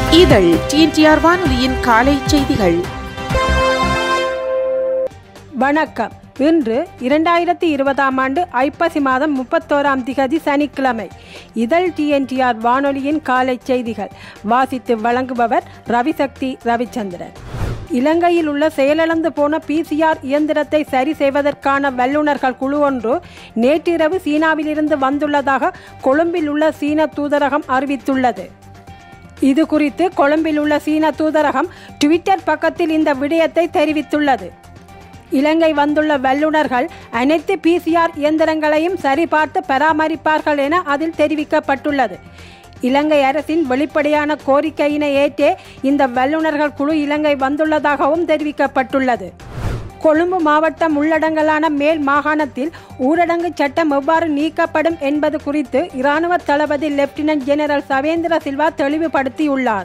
இதழ் டிஎன்டிஆர் வானொலியின் காலை செய்திகள் வணக்கம் இன்று இரண்டாயிரத்தி இருபதாம் ஆண்டு ஐப்பசி மாதம் முப்பத்தோராம் திகதி சனிக்கிழமை இதழ் டிஎன்டிஆர் வானொலியின் காலை செய்திகள் வாசித்து வழங்குபவர் ரவிசக்தி ரவிச்சந்திரன் இலங்கையில் உள்ள செயலிழந்து போன பிசிஆர் இயந்திரத்தை சரி செய்வதற்கான வல்லுநர்கள் குழு ஒன்று நேற்றிரவு சீனாவிலிருந்து வந்துள்ளதாக கொழும்பில் உள்ள சீன தூதரகம் அறிவித்துள்ளது இது குறித்து கொழும்பில் உள்ள சீன தூதரகம் ட்விட்டர் பக்கத்தில் இந்த விடயத்தை தெரிவித்துள்ளது இலங்கை வந்துள்ள வல்லுநர்கள் அனைத்து பிசிஆர் இயந்திரங்களையும் சரிபார்த்து பராமரிப்பார்கள் என அதில் தெரிவிக்கப்பட்டுள்ளது இலங்கை அரசின் வெளிப்படையான கோரிக்கையினை ஏற்றே இந்த வல்லுநர்கள் குழு இலங்கை வந்துள்ளதாகவும் தெரிவிக்கப்பட்டுள்ளது கொழும்பு மாவட்டம் உள்ளடங்கலான மேல் மாகாணத்தில் ஊரடங்கு சட்டம் எவ்வாறு நீக்கப்படும் என்பது குறித்து இராணுவ தளபதி லெப்டினன்ட் ஜெனரல் சவேந்திர சில்வா தெளிவுபடுத்தியுள்ளார்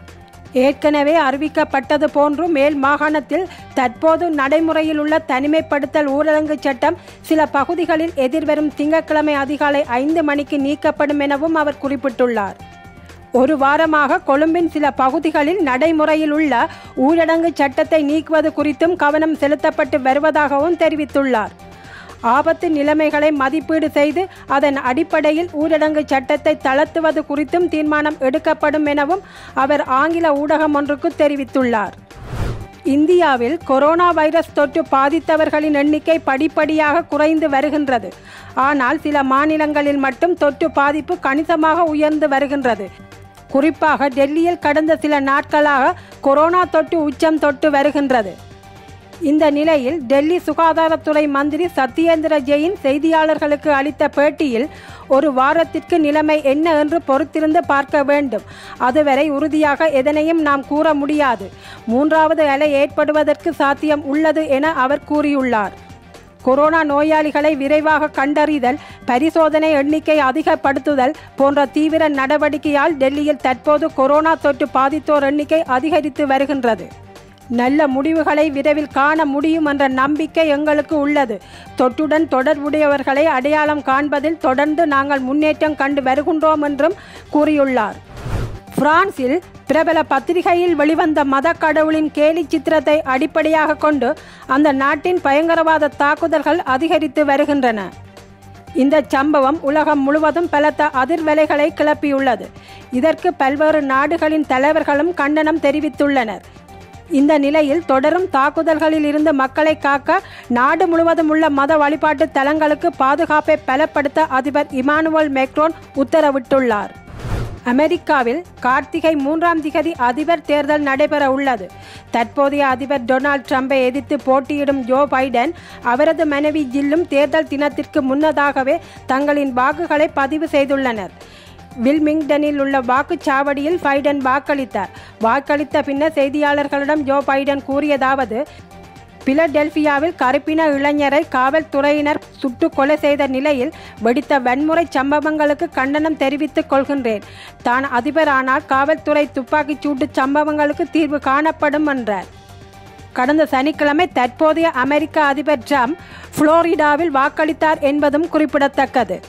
ஏற்கனவே அறிவிக்கப்பட்டது போன்று மேல் மாகாணத்தில் தற்போது நடைமுறையில் உள்ள தனிமைப்படுத்தல் ஊரடங்கு சட்டம் சில பகுதிகளில் எதிர்வரும் திங்கட்கிழமை அதிகாலை ஐந்து மணிக்கு நீக்கப்படும் எனவும் அவர் குறிப்பிட்டுள்ளார் ஒரு வாரமாக கொழும்பின் சில பகுதிகளில் நடைமுறையில் உள்ள ஊரடங்கு சட்டத்தை நீக்குவது குறித்தும் கவனம் செலுத்தப்பட்டு வருவதாகவும் தெரிவித்துள்ளார் ஆபத்து நிலைமைகளை மதிப்பீடு செய்து அதன் அடிப்படையில் ஊரடங்கு சட்டத்தை தளர்த்துவது குறித்தும் தீர்மானம் எடுக்கப்படும் எனவும் அவர் ஆங்கில ஊடகம் ஒன்றுக்கு தெரிவித்துள்ளார் இந்தியாவில் கொரோனா வைரஸ் தொற்று பாதித்தவர்களின் எண்ணிக்கை படிப்படியாக குறைந்து வருகின்றது ஆனால் சில மாநிலங்களில் மட்டும் தொற்று பாதிப்பு கணிசமாக உயர்ந்து வருகின்றது குறிப்பாக டெல்லியில் கடந்த சில நாட்களாக கொரோனா தொற்று உச்சம் தொட்டு வருகின்றது இந்த நிலையில் டெல்லி சுகாதாரத்துறை மந்திரி சத்யேந்திர ஜெயின் செய்தியாளர்களுக்கு அளித்த பேட்டியில் ஒரு வாரத்திற்கு நிலைமை என்ன என்று பொறுத்திருந்து பார்க்க வேண்டும் அதுவரை உறுதியாக எதனையும் நாம் கூற முடியாது மூன்றாவது அலை ஏற்படுவதற்கு சாத்தியம் உள்ளது என அவர் கூறியுள்ளார் கொரோனா நோயாளிகளை விரைவாக கண்டறிதல் பரிசோதனை எண்ணிக்கை அதிகப்படுத்துதல் போன்ற தீவிர நடவடிக்கையால் டெல்லியில் தற்போது கொரோனா தொற்று பாதித்தோர் எண்ணிக்கை அதிகரித்து வருகின்றது நல்ல முடிவுகளை விரைவில் காண முடியும் என்ற நம்பிக்கை எங்களுக்கு உள்ளது தொற்றுடன் தொடர்புடையவர்களை அடையாளம் காண்பதில் தொடர்ந்து நாங்கள் முன்னேற்றம் கண்டு வருகின்றோம் என்றும் கூறியுள்ளார் பிரான்சில் பிரபல பத்திரிகையில் வெளிவந்த மத கடவுளின் கேலி சித்திரத்தை அடிப்படையாக கொண்டு அந்த நாட்டின் பயங்கரவாத தாக்குதல்கள் அதிகரித்து வருகின்றன இந்த சம்பவம் உலகம் முழுவதும் பலத்த அதிர்வலைகளை கிளப்பியுள்ளது இதற்கு பல்வேறு நாடுகளின் தலைவர்களும் கண்டனம் தெரிவித்துள்ளனர் இந்த நிலையில் தொடரும் தாக்குதல்களில் இருந்து மக்களை காக்க நாடு முழுவதும் உள்ள மத வழிபாட்டு தலங்களுக்கு பாதுகாப்பை பலப்படுத்த அதிபர் இமானுவல் மேக்ரோன் உத்தரவிட்டுள்ளார் அமெரிக்காவில் கார்த்திகை மூன்றாம் திகதி அதிபர் தேர்தல் நடைபெற உள்ளது தற்போதைய அதிபர் டொனால்ட் ட்ரம்பை எதிர்த்து போட்டியிடும் ஜோ பைடன் அவரது மனைவி ஜில்லும் தேர்தல் தினத்திற்கு முன்னதாகவே தங்களின் வாக்குகளை பதிவு செய்துள்ளனர் வில்மிங்டனில் உள்ள வாக்குச்சாவடியில் பைடன் வாக்களித்தார் வாக்களித்த பின்னர் செய்தியாளர்களிடம் ஜோ பைடன் கூறியதாவது பிலடெல்பியாவில் கருப்பின இளைஞரை காவல்துறையினர் சுட்டு கொலை செய்த நிலையில் வெடித்த வன்முறை சம்பவங்களுக்கு கண்டனம் தெரிவித்துக் கொள்கின்றேன் தான் அதிபரானால் காவல்துறை துப்பாக்கிச் சூட்டு சம்பவங்களுக்கு தீர்வு காணப்படும் என்றார் கடந்த சனிக்கிழமை தற்போதைய அமெரிக்க அதிபர் ட்ரம்ப் புளோரிடாவில் வாக்களித்தார் என்பதும் குறிப்பிடத்தக்கது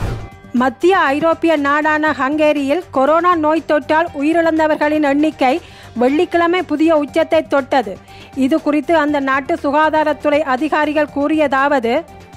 மத்திய ஐரோப்பிய நாடான ஹங்கேரியில் கொரோனா நோய் தொற்றால் உயிரிழந்தவர்களின் எண்ணிக்கை வெள்ளிக்கிழமை புதிய உச்சத்தை தொட்டது இது குறித்து அந்த நாட்டு சுகாதாரத்துறை அதிகாரிகள் கூறியதாவது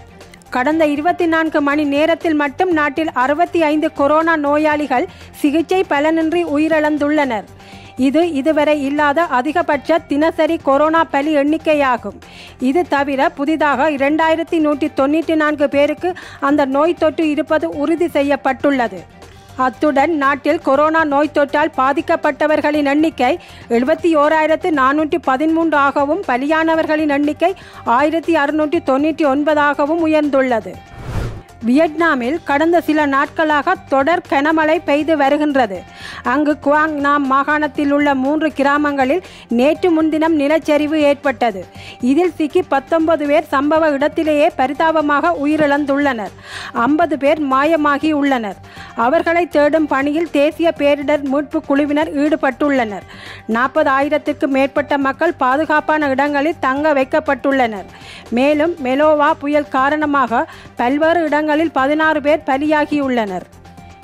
கடந்த இருபத்தி நான்கு மணி நேரத்தில் மட்டும் நாட்டில் அறுபத்தி ஐந்து கொரோனா நோயாளிகள் சிகிச்சை பலனின்றி உயிரிழந்துள்ளனர் இது இதுவரை இல்லாத அதிகபட்ச தினசரி கொரோனா பலி எண்ணிக்கையாகும் இது தவிர புதிதாக இரண்டாயிரத்தி நூற்றி தொண்ணூற்றி நான்கு பேருக்கு அந்த நோய் தொற்று இருப்பது உறுதி செய்யப்பட்டுள்ளது அத்துடன் நாட்டில் கொரோனா நோய் தொற்றால் பாதிக்கப்பட்டவர்களின் எண்ணிக்கை எழுபத்தி ஓராயிரத்து நானூற்றி பதிமூன்று ஆகவும் பலியானவர்களின் எண்ணிக்கை ஆயிரத்தி அறுநூற்றி தொண்ணூற்றி ஒன்பதாகவும் உயர்ந்துள்ளது வியட்நாமில் கடந்த சில நாட்களாக தொடர் கனமழை பெய்து வருகின்றது அங்கு குவாங் நாம் மாகாணத்தில் உள்ள மூன்று கிராமங்களில் நேற்று முன்தினம் நிலச்சரிவு ஏற்பட்டது இதில் சிக்கி பத்தொன்பது பேர் சம்பவ இடத்திலேயே பரிதாபமாக உயிரிழந்துள்ளனர் ஐம்பது பேர் மாயமாகி உள்ளனர் அவர்களை தேடும் பணியில் தேசிய பேரிடர் மீட்பு குழுவினர் ஈடுபட்டுள்ளனர் நாற்பது ஆயிரத்திற்கு மேற்பட்ட மக்கள் பாதுகாப்பான இடங்களில் தங்க வைக்கப்பட்டுள்ளனர் மேலும் மெலோவா புயல் காரணமாக பல்வேறு இடங்களில் பதினாறு பேர் பலியாகியுள்ளனர்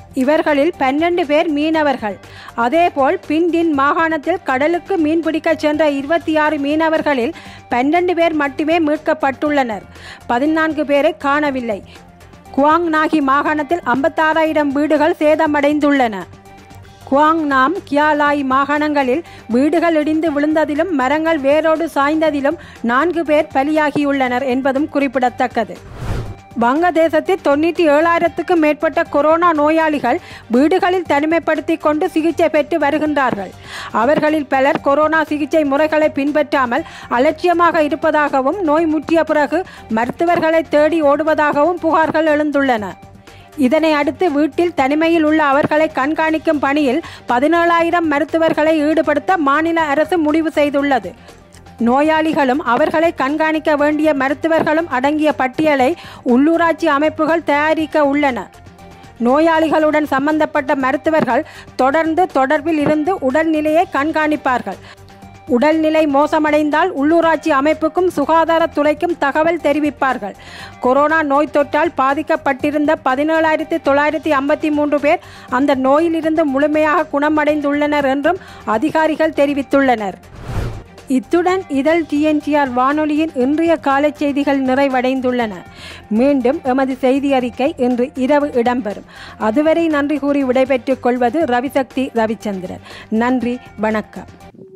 இவர்களில் பன்னெண்டு பேர் மீனவர்கள் அதேபோல் பின்டின் மாகாணத்தில் கடலுக்கு மீன்பிடிக்க சென்ற இருபத்தி ஆறு மீனவர்களில் பன்னெண்டு பேர் மட்டுமே மீட்கப்பட்டுள்ளனர் பதினான்கு பேரை காணவில்லை குவாங் நாகி மாகாணத்தில் ஐம்பத்தாறாயிரம் வீடுகள் சேதமடைந்துள்ளன குவாங் நாம் கியாலாய் மாகாணங்களில் வீடுகள் இடிந்து விழுந்ததிலும் மரங்கள் வேரோடு சாய்ந்ததிலும் நான்கு பேர் பலியாகியுள்ளனர் என்பதும் குறிப்பிடத்தக்கது வங்கதேசத்தில் தொண்ணூற்றி ஏழாயிரத்துக்கும் மேற்பட்ட கொரோனா நோயாளிகள் வீடுகளில் தனிமைப்படுத்தி கொண்டு சிகிச்சை பெற்று வருகின்றார்கள் அவர்களில் பலர் கொரோனா சிகிச்சை முறைகளை பின்பற்றாமல் அலட்சியமாக இருப்பதாகவும் நோய் முற்றிய பிறகு மருத்துவர்களை தேடி ஓடுவதாகவும் புகார்கள் எழுந்துள்ளன இதனை அடுத்து வீட்டில் தனிமையில் உள்ள அவர்களை கண்காணிக்கும் பணியில் பதினேழாயிரம் மருத்துவர்களை ஈடுபடுத்த மாநில அரசு முடிவு செய்துள்ளது நோயாளிகளும் அவர்களை கண்காணிக்க வேண்டிய மருத்துவர்களும் அடங்கிய பட்டியலை உள்ளூராட்சி அமைப்புகள் தயாரிக்க உள்ளன நோயாளிகளுடன் சம்பந்தப்பட்ட மருத்துவர்கள் தொடர்ந்து தொடர்பில் இருந்து உடல்நிலையை கண்காணிப்பார்கள் உடல்நிலை மோசமடைந்தால் உள்ளூராட்சி அமைப்புக்கும் சுகாதாரத்துறைக்கும் தகவல் தெரிவிப்பார்கள் கொரோனா நோய் தொற்றால் பாதிக்கப்பட்டிருந்த பதினேழாயிரத்தி தொள்ளாயிரத்தி ஐம்பத்தி மூன்று பேர் அந்த நோயிலிருந்து முழுமையாக குணமடைந்துள்ளனர் என்றும் அதிகாரிகள் தெரிவித்துள்ளனர் இத்துடன் இதழ் டிஎன்டிஆர் வானொலியின் இன்றைய காலை செய்திகள் நிறைவடைந்துள்ளன மீண்டும் எமது செய்தி அறிக்கை இன்று இரவு இடம்பெறும் அதுவரை நன்றி கூறி விடைபெற்றுக் கொள்வது ரவிசக்தி ரவிச்சந்திரன் நன்றி வணக்கம்